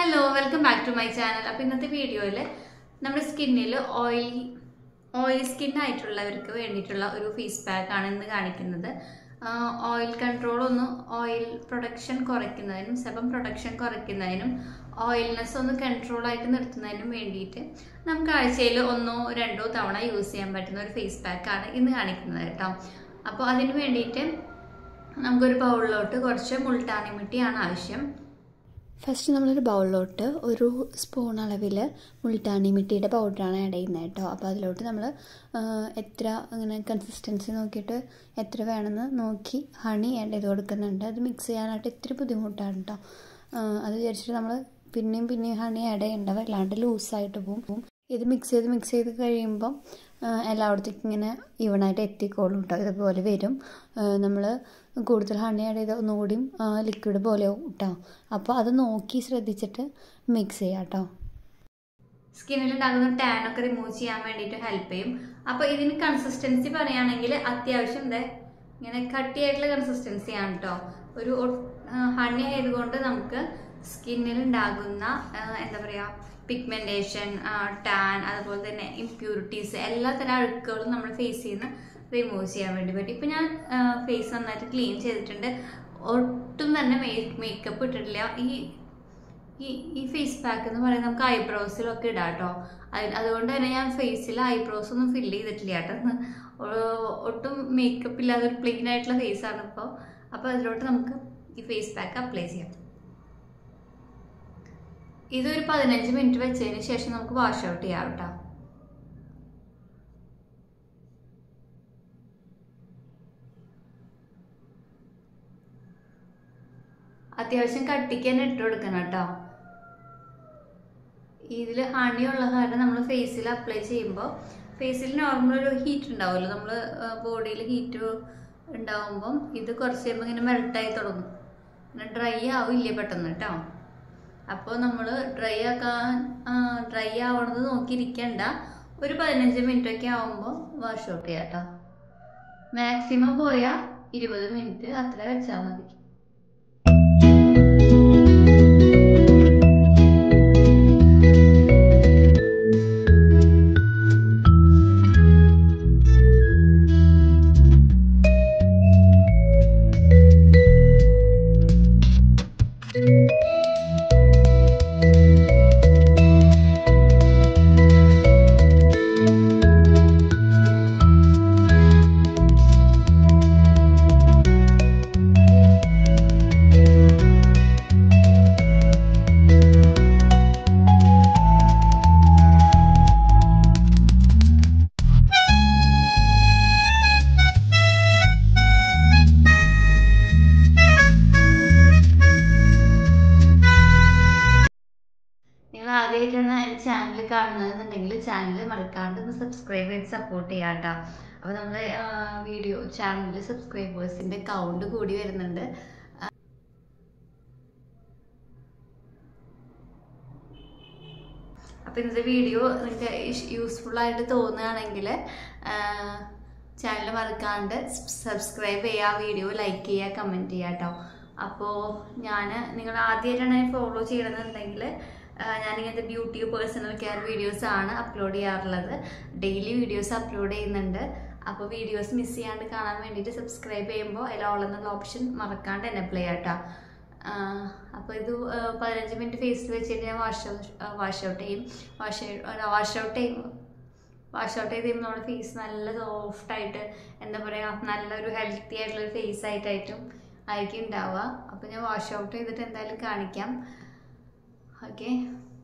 hello welcome back to my channel അപ്പോൾ ഇന്നത്തെ വീഡിയോയിൽ നമ്മുടെ സ്കിന്നിൽ ഓയിലി ഓയിൽ സ്കിൻ ആയിട്ടുള്ളവർക്ക് വേണ്ടിയിട്ടുള്ള ഒരു ഫേസ് പാക്ക് ആണ് ഇന്ന് കാണിക്കുന്നത് ഓയിൽ കൺട്രോൾ ഒന്ന് ഓയിൽ പ്രൊഡക്ഷൻ കുറയ്ക്കുന്നതിനും സെബം പ്രൊഡക്ഷൻ കുറയ്ക്കുന്നതിനും ഓയിൽനെസ് ഒന്ന് കൺട്രോൾ ആയിട്ട് നിർത്തുന്നതിനും വേണ്ടിയിട്ട് നമുക്ക് ആഴ്ചയിൽ ഒന്നോ രണ്ടോ തവണ യൂസ് ചെയ്യാൻ പറ്റുന്ന ഒരു ഫേസ് പാക്കാണ് ഇന്ന് കാണിക്കുന്നത് കേട്ടോ അപ്പോൾ അതിന് വേണ്ടിയിട്ട് നമുക്കൊരു ബൗളിലോട്ട് കുറച്ച് മുൾട്ടാനി മിട്ടിയാണ് ആവശ്യം ഫസ്റ്റ് നമ്മളൊരു ബൗളിലോട്ട് ഒരു സ്പൂൺ അളവിൽ മുൾട്ടാണി മിട്ടിയുടെ പൗഡറാണ് ആഡ് ചെയ്യുന്നത് കേട്ടോ അപ്പോൾ അതിലോട്ട് നമ്മൾ എത്ര അങ്ങനെ കൺസിസ്റ്റൻസി നോക്കിയിട്ട് എത്ര വേണമെന്ന് നോക്കി ഹണി ആഡ് ചെയ്ത് കൊടുക്കുന്നുണ്ട് അത് മിക്സ് ചെയ്യാനായിട്ട് ഇത്തിരി ബുദ്ധിമുട്ടാണ് കേട്ടോ അത് വിചാരിച്ചിട്ട് നമ്മൾ പിന്നെയും പിന്നെയും ഹണി ആഡ് ചെയ്യേണ്ട വല്ലാണ്ട് ലൂസായിട്ട് പോകും ഇത് മിക്സ് ചെയ്ത് മിക്സ് ചെയ്ത് കഴിയുമ്പം എല്ലായിടത്തേക്കും ഇങ്ങനെ ഈവണായിട്ട് എത്തിക്കോളും കേട്ടോ ഇതുപോലെ വരും നമ്മൾ കൂടുതൽ ഹണി ആഡ് ചെയ്ത് ഒന്നുകൂടിയും ലിക്വിഡ് പോലെ കേട്ടോ അപ്പോൾ അത് നോക്കി ശ്രദ്ധിച്ചിട്ട് മിക്സ് ചെയ്യാം കേട്ടോ സ്കിന്നിൽ ഉണ്ടാകുന്ന ടാൻ ഒക്കെ റിമൂവ് ചെയ്യാൻ വേണ്ടിയിട്ട് ഹെൽപ്പ് ചെയ്യും അപ്പോൾ ഇതിന് കൺസിസ്റ്റൻസി പറയുകയാണെങ്കിൽ അത്യാവശ്യം എന്താ ഇങ്ങനെ കട്ടിയായിട്ടുള്ള കൺസിസ്റ്റൻസി ആണ് കേട്ടോ ഒരു ഹണി ആയതുകൊണ്ട് നമുക്ക് സ്കിന്നിൽ ഉണ്ടാകുന്ന എന്താ പറയുക പിഗ്മെൻറ്റേഷൻ ടാൻ അതുപോലെ തന്നെ ഇമ്പ്യൂരിറ്റീസ് എല്ലാ തരം അഴുക്കുകളും നമ്മൾ ഫേസിൽ നിന്ന് റിമൂവ് ചെയ്യാൻ വേണ്ടി പറ്റും ഇപ്പം ഞാൻ ഫേസ് നന്നായിട്ട് ക്ലീൻ ചെയ്തിട്ടുണ്ട് ഒട്ടും തന്നെ മേക്കപ്പ് ഇട്ടിട്ടില്ല ഈ ഈ ഈ ഫേസ് പാക്ക് എന്ന് പറയുന്നത് നമുക്ക് ഐബ്രോസിലൊക്കെ ഇടാം കേട്ടോ അതുകൊണ്ട് തന്നെ ഞാൻ ഫേസിൽ ഐബ്രോസ് ഒന്നും ഫില്ല് ചെയ്തിട്ടില്ല കേട്ടോ ഒട്ടും മേക്കപ്പ് ഇല്ലാതെ ഒരു പ്ലെയിൻ ആയിട്ടുള്ള ഫേസ് ആണ് ഇപ്പോൾ അപ്പോൾ അതിലോട്ട് നമുക്ക് ഈ ഫേസ് പാക്ക് അപ്ലൈ ചെയ്യാം ഇതൊരു പതിനഞ്ച് മിനിറ്റ് വെച്ചതിന് ശേഷം നമുക്ക് വാഷ് ഔട്ട് ചെയ്യാം കേട്ടോ അത്യാവശ്യം കട്ടിക്ക് തന്നെ ഇട്ട് കൊടുക്കണം കേട്ടോ ഇതിൽ ഹണി ഉള്ള കാരണം നമ്മൾ ഫേസിൽ അപ്ലൈ ചെയ്യുമ്പോൾ ഫേസിൽ നോർമൽ ഒരു ഹീറ്റ് ഉണ്ടാവുമല്ലോ നമ്മൾ ബോഡിയിൽ ഹീറ്റ് ഉണ്ടാവുമ്പം ഇത് കുറച്ച് കഴിയുമ്പോൾ ഇങ്ങനെ മെൽട്ടായി തുടങ്ങും പിന്നെ ഡ്രൈ ആവില്ല പെട്ടെന്ന് കേട്ടോ അപ്പോൾ നമ്മൾ ഡ്രൈ ആക്കാൻ ഡ്രൈ ആവണത് നോക്കിയിരിക്കണ്ട ഒരു പതിനഞ്ച് മിനിറ്റ് ഒക്കെ ആവുമ്പോൾ വാഷ് ഔട്ട് ചെയ്യാം കേട്ടോ മാക്സിമം പോയാൽ ഇരുപത് മിനിറ്റ് അത്ര വെച്ചാൽ മതി നിങ്ങൾ ആദ്യമായിട്ടാണ് എൻ്റെ ചാനൽ കാണുന്നതെന്നുണ്ടെങ്കിൽ ചാനൽ മറക്കാണ്ട് ഒന്ന് സബ്സ്ക്രൈബ് ചെയ്ത് സപ്പോർട്ട് ചെയ്യാം കേട്ടോ അപ്പോൾ നമ്മൾ വീഡിയോ ചാനലിൽ സബ്സ്ക്രൈബേഴ്സിൻ്റെ കൗണ്ട് കൂടി വരുന്നുണ്ട് അപ്പോൾ ഇന്നത്തെ വീഡിയോ നിങ്ങൾക്ക് യൂസ്ഫുൾ ആയിട്ട് തോന്നുകയാണെങ്കിൽ ചാനൽ മറക്കാണ്ട് സബ്സ്ക്രൈബ് ചെയ്യുക വീഡിയോ ലൈക്ക് ചെയ്യുക കമൻറ്റ് ചെയ്യുക കേട്ടോ അപ്പോൾ ഞാൻ നിങ്ങൾ ആദ്യമായിട്ടാണ് ഫോളോ ചെയ്യണമെന്നുണ്ടെങ്കിൽ ഞാനിങ്ങനത്തെ ബ്യൂട്ടി പേഴ്സണൽ കെയർ വീഡിയോസ് ആണ് അപ്ലോഡ് ചെയ്യാറുള്ളത് ഡെയിലി വീഡിയോസ് അപ്ലോഡ് ചെയ്യുന്നുണ്ട് അപ്പോൾ വീഡിയോസ് മിസ് ചെയ്യാണ്ട് കാണാൻ വേണ്ടിയിട്ട് സബ്സ്ക്രൈബ് ചെയ്യുമ്പോൾ അതിൽ ഓൾ എന്നുള്ള ഓപ്ഷൻ മറക്കാണ്ട് എനേബിൾ ചെയ്യാം കേട്ടോ അപ്പോൾ ഇത് പതിനഞ്ച് മിനിറ്റ് ഫേസിൽ വെച്ചിട്ട് ഞാൻ വാഷ് വാഷ് ഔട്ട് ചെയ്യും വാഷ് വാഷ് ഔട്ട് ചെയ്യും വാഷ് ഔട്ട് ചെയ്ത് കഴിയുമ്പോൾ നമ്മുടെ ഫേസ് നല്ല സോഫ്റ്റ് ആയിട്ട് എന്താ പറയുക നല്ലൊരു ഹെൽത്തി ആയിട്ടുള്ളൊരു ഫേസ് ആയിട്ടായിട്ടും ആയിരിക്കും ഉണ്ടാവുക അപ്പോൾ ഞാൻ വാഷ് ഔട്ട് ചെയ്തിട്ട് എന്തായാലും കാണിക്കാം ഓക്കെ